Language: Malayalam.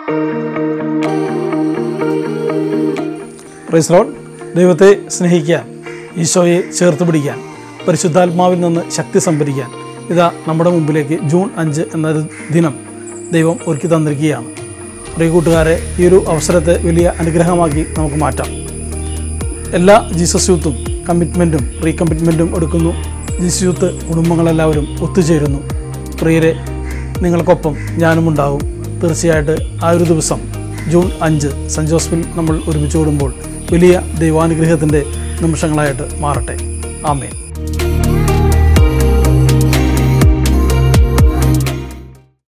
പ്രൈസ് ലോഡ് ദൈവത്തെ സ്നേഹിക്കാൻ ഈശോയെ ചേർത്ത് പിടിക്കാൻ പരിശുദ്ധാത്മാവിൽ നിന്ന് ശക്തി സംഭരിക്കാൻ ഇതാ നമ്മുടെ മുമ്പിലേക്ക് ജൂൺ അഞ്ച് എന്നൊരു ദിനം ദൈവം ഒരുക്കി തന്നിരിക്കുകയാണ് പ്രിയ കൂട്ടുകാരെ ഈ ഒരു അവസരത്തെ വലിയ അനുഗ്രഹമാക്കി നമുക്ക് മാറ്റാം എല്ലാ ജീസസ് യൂത്തും കമ്മിറ്റ്മെൻറ്റും റീകമ്മിറ്റ്മെൻറ്റും എടുക്കുന്നു ജീസസ് യൂത്ത് കുടുംബങ്ങളെല്ലാവരും ഒത്തുചേരുന്നു പ്രിയരെ നിങ്ങൾക്കൊപ്പം ഞാനും ഉണ്ടാവും തീർച്ചയായിട്ട് ആ ഒരു ദിവസം ജൂൺ അഞ്ച് സെൻറ്റ് ജോസഫിൽ നമ്മൾ ഒരുമിച്ച് കൂടുമ്പോൾ വലിയ ദൈവാനുഗ്രഹത്തിൻ്റെ നിമിഷങ്ങളായിട്ട് മാറട്ടെ ആമേൻ